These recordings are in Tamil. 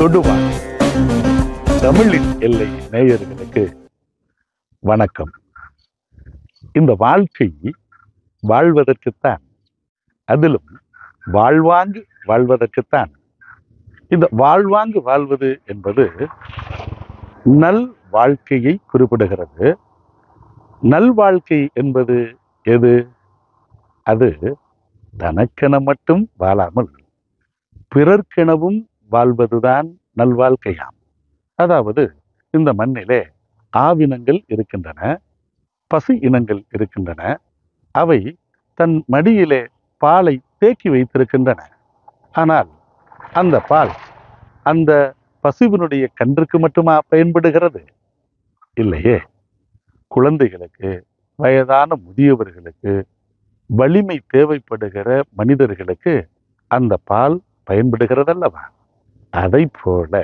தொடுவான் தமிழின் எல்லை நேயர்களுக்கு வணக்கம் இந்த வாழ்க்கை வாழ்வதற்குத்தான் அதிலும் வாழ்வாங்கு வாழ்வதற்குத்தான் இந்த வாழ்வாங்கு வாழ்வது என்பது நல் வாழ்க்கையை குறிப்பிடுகிறது நல் வாழ்க்கை என்பது எது அது தனக்கென மட்டும் வாழாமல் பிறர்க்கெனவும் வாழ்வதுதான் நல்வாழ்க்கையாம் அதாவது இந்த மண்ணிலே ஆவினங்கள் இருக்கின்றன பசு இனங்கள் இருக்கின்றன அவை தன் மடியிலே பாலை தேக்கி வைத்திருக்கின்றன ஆனால் அந்த பால் அந்த பசுவினுடைய கன்றுக்கு மட்டுமா பயன்படுகிறது இல்லையே குழந்தைகளுக்கு வயதான முதியவர்களுக்கு வலிமை தேவைப்படுகிற மனிதர்களுக்கு அந்த பால் பயன்படுகிறதல்லவா அதை போல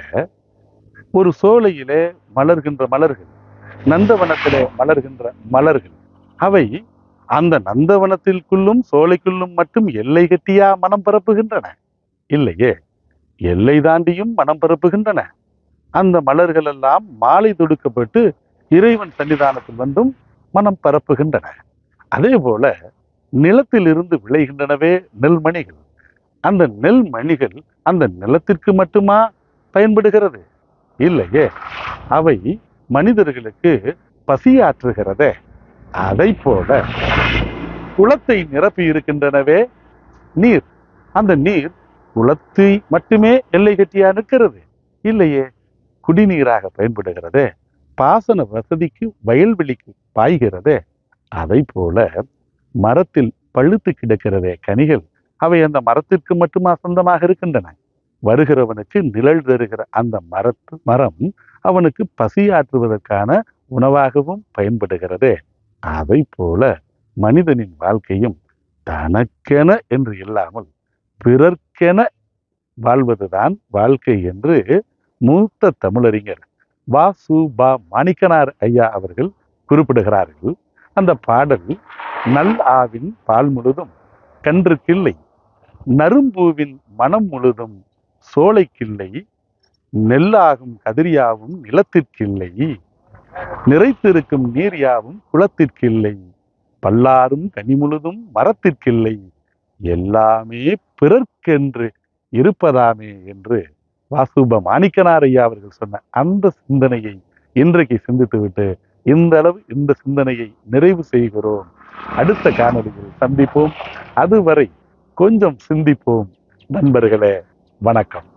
ஒரு சோலையிலே மலர்கின்ற மலர்கள் நந்தவனத்திலே மலர்கின்ற மலர்கள் அவை அந்த நந்தவனத்திற்குள்ளும் சோலைக்குள்ளும் மட்டும் எல்லை கட்டியா மனம் பரப்புகின்றன இல்லையே எல்லை தாண்டியும் மனம் பரப்புகின்றன அந்த மலர்கள் எல்லாம் மாலை தொடுக்கப்பட்டு இறைவன் சன்னிதானத்தில் வந்தும் மனம் பரப்புகின்றன அதே போல நிலத்திலிருந்து விளைகின்றனவே நெல்மணிகள் அந்த நெல் மணிகள் அந்த நிலத்திற்கு மட்டுமா பயன்படுகிறது இல்லையே அவை மனிதர்களுக்கு பசியாற்றுகிறதே அதை போல குளத்தை நிரப்பி இருக்கின்றனவே நீர் அந்த நீர் குளத்தை மட்டுமே எல்லை கட்டியா நிற்கிறது இல்லையே குடிநீராக பயன்படுகிறதே பாசன வசதிக்கு வயல்வெளிக்கு பாய்கிறதே அதை போல மரத்தில் பழுத்து கிடக்கிறதே கனிகள் அவை அந்த மரத்திற்கு மட்டுமா சொந்தமாக இருக்கின்றன வருகிறவனுக்கு நிழல் தருகிற அந்த மரத்து மரம் அவனுக்கு பசியாற்றுவதற்கான உணவாகவும் பயன்படுகிறதே அதை போல மனிதனின் வாழ்க்கையும் தனக்கென என்று இல்லாமல் பிறர்க்கென வாழ்வதுதான் வாழ்க்கை என்று மூத்த தமிழறிஞர் வா சு பா மாணிக்கனார் ஐயா அவர்கள் குறிப்பிடுகிறார்கள் அந்த பாடல் நல் ஆவின் பால் முழுதும் கன்றுக்கில்லை நரும்பூவின் மனம் முழுதும் சோலைக்கில்லை நெல்லாகும் கதிரியாவும் நிலத்திற்கில்லை நிறைத்திருக்கும் நீர் யாவும் குளத்திற்கில்லை பல்லாரும் கனி முழுதும் மரத்திற்கில்லை எல்லாமே பிறர்க்கென்று இருப்பதாமே என்று வாசுப மாணிக்கனார் ஐயா அவர்கள் சொன்ன அந்த சிந்தனையை இன்றைக்கு சிந்தித்துவிட்டு இந்த அளவு இந்த சிந்தனையை நிறைவு செய்கிறோம் அடுத்த காணொளியில் சந்திப்போம் அதுவரை கொஞ்சம் சிந்திப்போம் நண்பர்களே வணக்கம்